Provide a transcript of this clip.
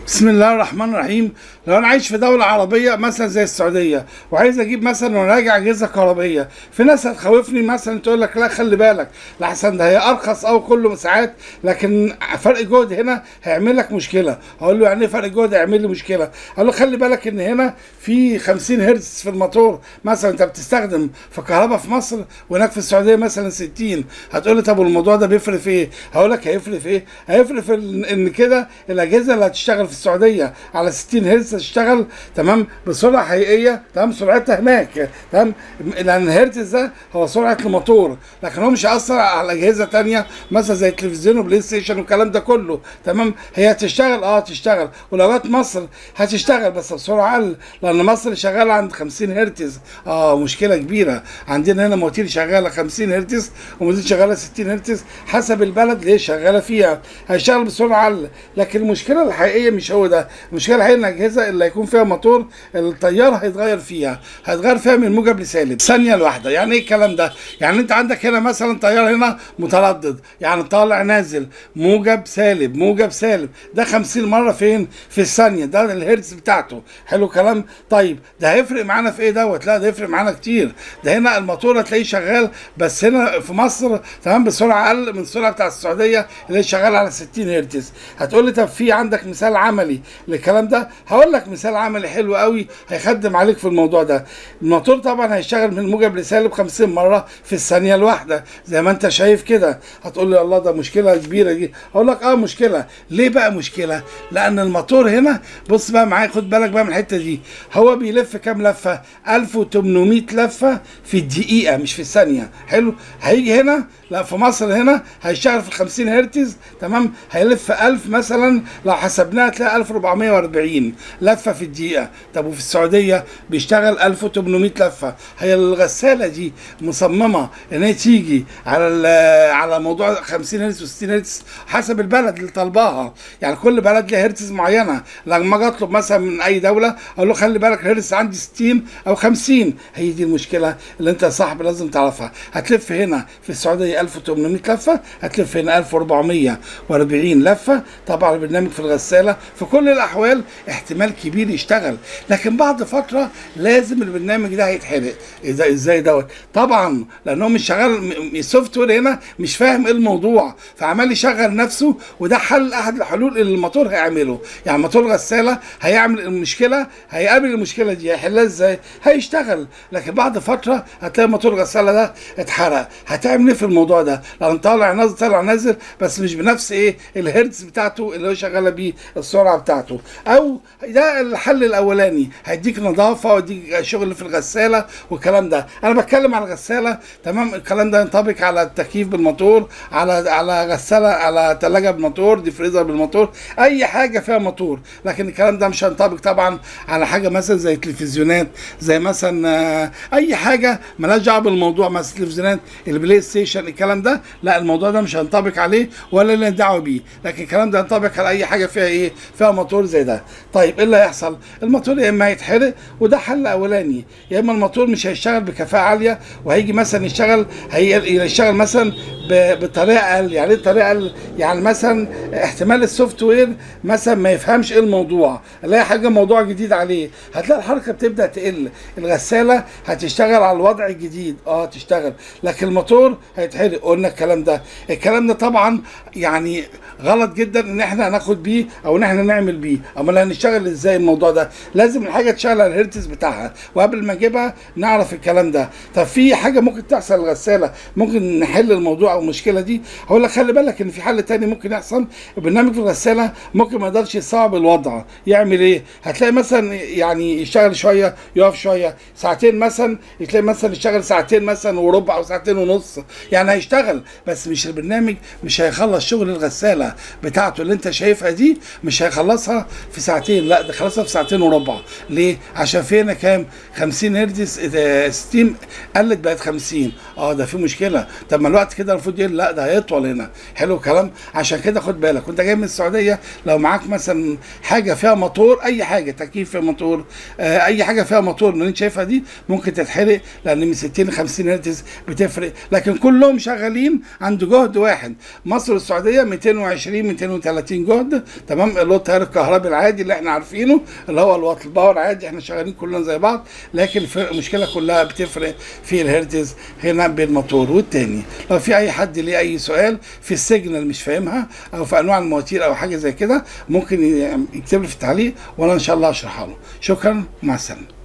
بسم الله الرحمن الرحيم لو انا عايش في دوله عربيه مثلا زي السعوديه وعايز اجيب مثلا وراجع اجهزه كهربائيه في ناس هتخوفني مثلا تقول لك لا خلي بالك لحسن ده هي ارخص او كله ساعات لكن فرق جهد هنا هيعمل لك مشكله اقول له يعني ايه فرق جهد هيعمل لي مشكله اقول له خلي بالك ان هنا في 50 هرتز في الموتور مثلا انت بتستخدم في كهرباء في مصر وهناك في السعوديه مثلا 60 هتقول لي طب والموضوع ده بيفرق في ايه هقول لك هيفرق في ايه هيفرق في ان إن كده الاجهزه اللي هتشتغل في السعوديه على 60 هرتز هتشتغل تمام بسرعه حقيقيه تمام سرعتها هناك تمام لان الهرتز ده هو سرعه الموتور لكن هو مش هيأثر على اجهزه تانية مثلا زي التلفزيون وبلاي ستيشن والكلام ده كله تمام هي هتشتغل اه هتشتغل ولو جت مصر هتشتغل بس بسرعه اقل لان مصر شغاله عند 50 هرتز اه مشكله كبيره عندنا هنا مواتير شغاله 50 هرتز ومواتير شغاله 60 هرتز حسب البلد اللي هي شغاله فيها هيشتغل بسرعه اقل لكن المشكله الحقيقيه مش هو ده المشكله الحقيقيه ان الاجهزه اللي هيكون فيها موتور التيار هيتغير فيها هيتغير فيها من موجب لسالب ثانيه الواحده يعني ايه الكلام ده يعني انت عندك هنا مثلا تيار هنا متردد يعني طالع نازل موجب سالب موجب سالب ده 50 مره فين في الثانيه ده الهرتز بتاعته حلو كلام طيب ده هيفرق معانا في ايه دوت لا ده يفرق معانا كتير ده هنا الموتور هتلاقيه شغال بس هنا في مصر تمام بسرعه اقل من السرعه بتاع السعوديه اللي هي شغاله على 60 هرتز هتقول لي طب في عندك مثال عملي للكلام ده هقول لك مثال عملي حلو قوي هيخدم عليك في الموضوع ده الموتور طبعا هيشتغل من موجب لسالب 50 مره في الثانيه الواحده زي ما انت شايف كده هتقول لي الله ده مشكله كبيره دي هقول لك اه مشكله ليه بقى مشكله لان الموتور هنا بص بقى معايا خد بالك بقى من الحته دي هو بيلف كام لفه 1800 لفه في الدقيقه مش في الثانيه حلو هيجي هنا لا في مصر هنا هيشتغل في 50 هرتز تمام هيلف 1000 مثلا لو حسبناها تلاقي 1440 لفه في الدقيقه طب وفي السعوديه بيشتغل 1800 لفه هي الغساله دي مصممه ان هي تيجي على على موضوع 50 هرتز و60 هرتز حسب البلد اللي طالباها يعني كل بلد لها هرتز معينه لما اجي اطلب مثلا من اي دوله اقول له خلي بالك الهرتز عندي 60 او 50 هي دي المشكله اللي انت يا صاحبي لازم تعرفها هتلف هنا في السعوديه 1800 لفه هتلف هنا 1440 لفه طبعا البرنامج في الغساله في كل الاحوال احتمال كبير يشتغل لكن بعد فتره لازم البرنامج ده هيتحرق ازاي ازاي دوت طبعا لانه مش شغال السوفت وير هنا مش فاهم ايه الموضوع فعمال يشغل نفسه وده حل احد الحلول اللي الموتور هيعمله يعني موتور الغساله هيعمل المشكله هيقابل المشكله دي هيحلها ازاي هيشتغل لكن بعد فتره هتلاقي موتور الغساله ده اتحرق هتعمل ايه في الموضوع ده لان طالع نازل طالع نازل بس مش بنفس ايه الهرتز بتاعته اللي هو شغاله بيه السرعه بتاعته او ده الحل الاولاني هيديك نظافه ويديك شغل في الغساله والكلام ده انا بتكلم على الغساله تمام الكلام ده ينطبق على التكييف بالموتور على على غساله على ثلاجه بالموتور دي فريزر بالموتور اي حاجه فيها موتور لكن الكلام ده مش هينطبق طبعا على حاجه مثلا زي التلفزيونات زي مثلا اي حاجه مالهاش دعوه بالموضوع مثلا التلفزيونات البلاي ستيشن الكلام ده لا الموضوع ده مش هينطبق عليه ولا لنا دعوه بيه لكن الكلام ده ينطبق على اي حاجه فيها ايه فيها موتور زي ده طيب ايه اللي هيحصل الموتور يا اما هيتحرق وده حل اولاني يا اما الموتور مش هيشتغل بكفاءه عاليه وهيجي مثلا يشتغل هيشتغل مثلا بطريقه اقل يعني ايه طريقه اقل يعني مثلا احتمال السوفت وير مثلا ما يفهمش ايه الموضوع الاقي حاجه موضوع جديد عليه هتلاقي الحركه بتبدا تقل الغساله هتشتغل على الوضع الجديد اه تشتغل لكن الموتور هيتحرق قلنا الكلام ده الكلام ده طبعا يعني غلط جدا ان احنا هناخد بيه او ان احنا نعمل بيه امال هنشتغل ازاي الموضوع ده لازم الحاجه تشتغل على الهرتز بتاعها وقبل ما اجيبها نعرف الكلام ده طب في حاجه ممكن تحصل الغساله ممكن نحل الموضوع او المشكله دي هقول لك خلي بالك ان في حل تاني ممكن يحصل برنامج الغساله ممكن ما يقدرش يصعب الوضع يعمل ايه هتلاقي مثلا يعني يشتغل شويه يقف شويه ساعتين مثلا تلاقي مثلا يشتغل ساعتين مثلا وربع او ساعتين ونص يعني هيشتغل بس مش البرنامج مش هيخلص شغل الغساله بتاعته اللي انت شايفها دي مش هيخلصها في ساعتين لا ده خلصها في ساعتين وربع ليه عشان فينا كام 50 هرتز ستيم قلت بقت 50 اه ده في مشكله طب ما الوقت كده المفروض يقل لا ده هيطول هنا حلو الكلام عشان كده خد بالك وانت جاي من السعوديه لو معاك مثلا حاجه فيها موتور اي حاجه تكييف فيها موتور آه اي حاجه فيها موتور من اللي انت شايفها دي ممكن تتحرق لان من 60 ل 50 هرتز بتفرق لكن كلهم شغالين عند جهد واحد مصر والسعوديه 220 230 جهد تمام اللي هو التيار الكهربي العادي اللي احنا عارفينه اللي هو الوات الباور عادي احنا شغالين كلنا زي بعض لكن الفرق- المشكله كلها بتفرق في الهرتز هنا بين الموتور والتاني لو في اي حد ليه اي سؤال في السيجنال مش فاهمها او في انواع المواتير او حاجه زي كده ممكن ي- يكتب لي في التعليق وانا ان شاء الله اشرحها له شكرا مع السلامه